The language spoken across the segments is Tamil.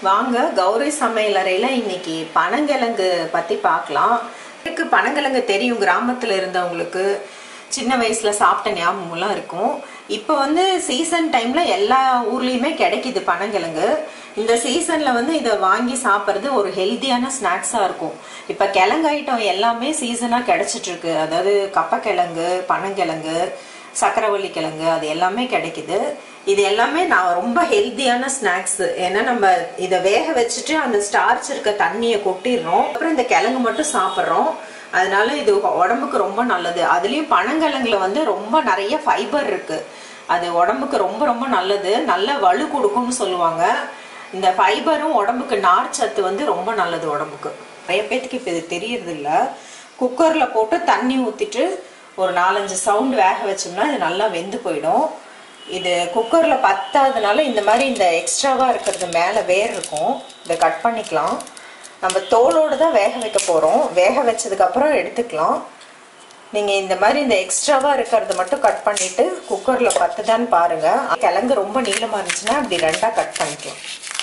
வாங்க கௌரி சமையலறையில் இன்னைக்கு பனங்கிழங்கு பற்றி பார்க்கலாம் எனக்கு பனங்கிழங்கு தெரியும் கிராமத்தில் இருந்தவங்களுக்கு சின்ன வயசில் சாப்பிட்ட ஞாபகம்லாம் இருக்கும் இப்போ வந்து சீசன் டைமில் எல்லா ஊர்லேயுமே கிடைக்குது பனங்கிழங்கு இந்த சீசனில் வந்து இதை வாங்கி சாப்பிட்றது ஒரு ஹெல்த்தியான ஸ்நாக்ஸாக இருக்கும் இப்போ கிழங்கு ஐட்டம் எல்லாமே சீசனாக கிடைச்சிட்ருக்கு அதாவது கப்பக்கிழங்கு பனங்கிழங்கு சக்கரவள்ளி கிழங்கு அது எல்லாமே கிடைக்குது இது எல்லாமே நான் ரொம்ப ஹெல்த்தியான ஸ்நாக்ஸ் ஏன்னா நம்ம இதை வேக வச்சுட்டு அந்த ஸ்டார்ச் இருக்க தண்ணியை கொட்டிடுறோம் அப்புறம் இந்த கிழங்கு மட்டும் சாப்பிட்றோம் அதனால இது உடம்புக்கு ரொம்ப நல்லது அதுலேயும் பனங்கிழங்குல வந்து ரொம்ப நிறைய ஃபைபர் இருக்கு அது உடம்புக்கு ரொம்ப ரொம்ப நல்லது நல்ல வலு கொடுக்கும்னு சொல்லுவாங்க இந்த ஃபைபரும் உடம்புக்கு நார் சத்து வந்து ரொம்ப நல்லது உடம்புக்கு நிறைய பேத்துக்கு இப்போ இது தெரியறது இல்லை குக்கரில் போட்டு தண்ணி ஊற்றிட்டு ஒரு நாலஞ்சு சவுண்ட் வேக வச்சோம்னா இது நல்லா வெந்து போயிடும் இது குக்கரில் பத்தாததுனால இந்த மாதிரி இந்த எக்ஸ்ட்ராவாக இருக்கிறது மேலே வேர் இருக்கும் இதை கட் பண்ணிக்கலாம் நம்ம தோலோடு தான் வேக வைக்க போகிறோம் வேக வச்சதுக்கப்புறம் எடுத்துக்கலாம் நீங்கள் இந்த மாதிரி இந்த எக்ஸ்ட்ராவாக இருக்கிறத மட்டும் கட் பண்ணிவிட்டு குக்கரில் பத்துதான்னு பாருங்கள் கிழங்கு ரொம்ப நீளமாக இருந்துச்சுன்னா அப்படி ரெண்டாக கட் பண்ணிக்கலாம்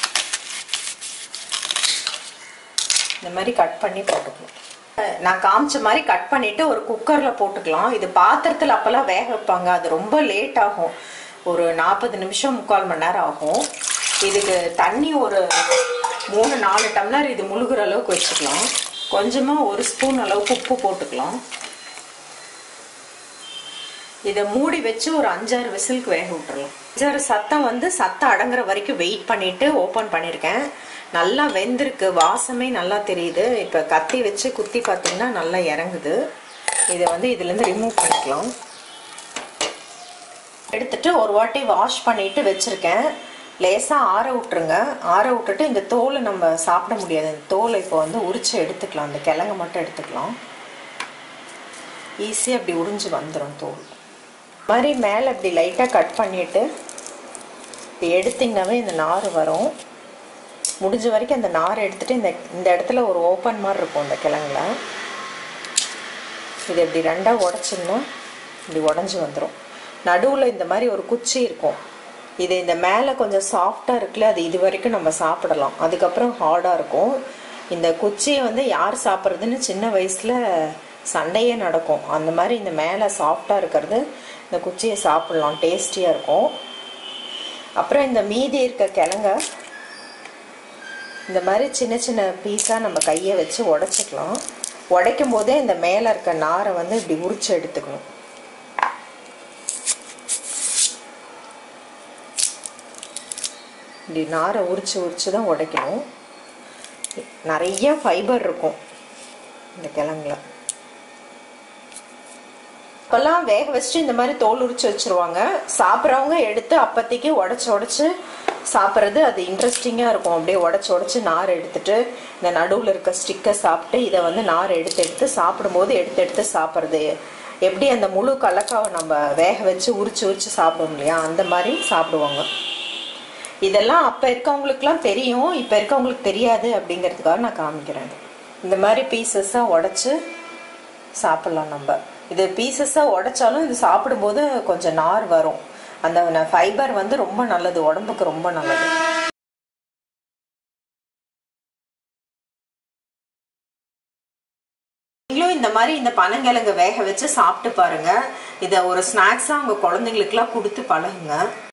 இந்த மாதிரி கட் பண்ணி போட்டுக்கலாம் நான் காமிச்ச மாதிரி கட் பண்ணிட்டு ஒரு குக்கரில் போட்டுக்கலாம் இது பாத்திரத்தில் அப்போல்லாம் வேக வைப்பாங்க அது ரொம்ப லேட் ஆகும் ஒரு நாற்பது நிமிஷம் முக்கால் மணி நேரம் ஆகும் இதுக்கு தண்ணி ஒரு மூணு நாலு டம்ளர் இது முழுகிற அளவுக்கு வச்சுக்கலாம் கொஞ்சமாக ஒரு ஸ்பூன் அளவுக்கு உப்பு போட்டுக்கலாம் இதை மூடி வச்சு ஒரு அஞ்சாறு விசிலுக்கு வேக விட்டுறலாம் அஞ்சாறு சத்தம் வந்து சத்தம் அடங்குற வரைக்கும் வெயிட் பண்ணிட்டு ஓப்பன் பண்ணியிருக்கேன் நல்லா வெந்திருக்கு வாசமே நல்லா தெரியுது இப்போ கத்தி வச்சு குத்தி பார்த்தீங்கன்னா நல்லா இறங்குது இதை வந்து இதுலேருந்து ரிமூவ் பண்ணிக்கலாம் எடுத்துட்டு ஒரு வாட்டி வாஷ் பண்ணிட்டு வச்சுருக்கேன் லேசாக ஆற விட்டுருங்க ஆற விட்டுட்டு இந்த தோலை நம்ம சாப்பிட முடியாது இந்த தோலை இப்போ வந்து உரிச்சு எடுத்துக்கலாம் இந்த கிழங்கு மட்டும் எடுத்துக்கலாம் ஈஸியாக அப்படி உறிஞ்சு வந்துடும் தோல் மாதிரி மேலே இப்படி லைட்டாக கட் பண்ணிவிட்டு இப்படி எடுத்திங்கனாவே இந்த நார் வரும் முடிஞ்ச வரைக்கும் அந்த நார் எடுத்துகிட்டு இந்த இந்த இடத்துல ஒரு ஓப்பன் மாதிரி இருக்கும் இந்த கிழங்குல இது இப்படி ரெண்டாக உடச்சிங்கன்னா இப்படி உடஞ்சி வந்துடும் நடுவில் இந்த மாதிரி ஒரு குச்சி இருக்கும் இது இந்த மேலே கொஞ்சம் சாஃப்டாக இருக்குல்ல அது இது வரைக்கும் நம்ம சாப்பிடலாம் அதுக்கப்புறம் ஹார்டாக இருக்கும் இந்த குச்சியை வந்து யார் சாப்பிட்றதுன்னு சின்ன வயசில் சண்டையே நடக்கும் அந்த மாதிரி இந்த மேலே சாஃப்டாக இருக்கிறது இந்த குச்சியை சாப்பிட்லாம் டேஸ்டியாக இருக்கும் அப்புறம் இந்த மீதி இருக்க கிழங்க இந்த மாதிரி சின்ன சின்ன பீஸாக நம்ம கையை வச்சு உடச்சிக்கலாம் உடைக்கும் போதே இந்த மேலே இருக்க நாரை வந்து இப்படி உரிச்சு எடுத்துக்கணும் இப்படி நாரை உரிச்சு உரிச்சு தான் உடைக்கணும் நிறைய ஃபைபர் இருக்கும் இந்த கிழங்குல இப்போல்லாம் வேக வச்சுட்டு இந்த மாதிரி தோல் உரிச்சு வச்சுருவாங்க சாப்பிட்றவங்க எடுத்து அப்போதைக்கு உடச்சி உடச்சி சாப்பிட்றது அது இன்ட்ரெஸ்டிங்காக இருக்கும் அப்படியே உடச்சி உடச்சி நார் எடுத்துட்டு இந்த நடுவில் இருக்க ஸ்டிக்கை சாப்பிட்டு இதை வந்து நார் எடுத்து எடுத்து சாப்பிடும்போது எடுத்து எடுத்து சாப்பிட்றது எப்படி அந்த முழு கலக்காவை நம்ம வேக வச்சு உரிச்சு உரிச்சு சாப்பிடுவோம் இல்லையா அந்த மாதிரி சாப்பிடுவாங்க இதெல்லாம் அப்போ இருக்கவங்களுக்குலாம் தெரியும் இப்போ இருக்கவங்களுக்கு தெரியாது அப்படிங்கிறதுக்காக நான் காமிக்கிறேன் இந்த மாதிரி பீசஸாக உடச்சி சாப்பிட்லாம் நம்ம இது பீசஸாக உடைச்சாலும் இது சாப்பிடும்போது கொஞ்சம் நார் வரும் அந்த ஃபைபர் வந்து ரொம்ப நல்லது உடம்புக்கு ரொம்ப நல்லது நீங்களும் இந்த மாதிரி இந்த பனங்கிழங்கு வேக வச்சு சாப்பிட்டு பாருங்க இதை ஒரு ஸ்நாக்ஸாக உங்கள் குழந்தைங்களுக்குலாம் கொடுத்து பழகுங்க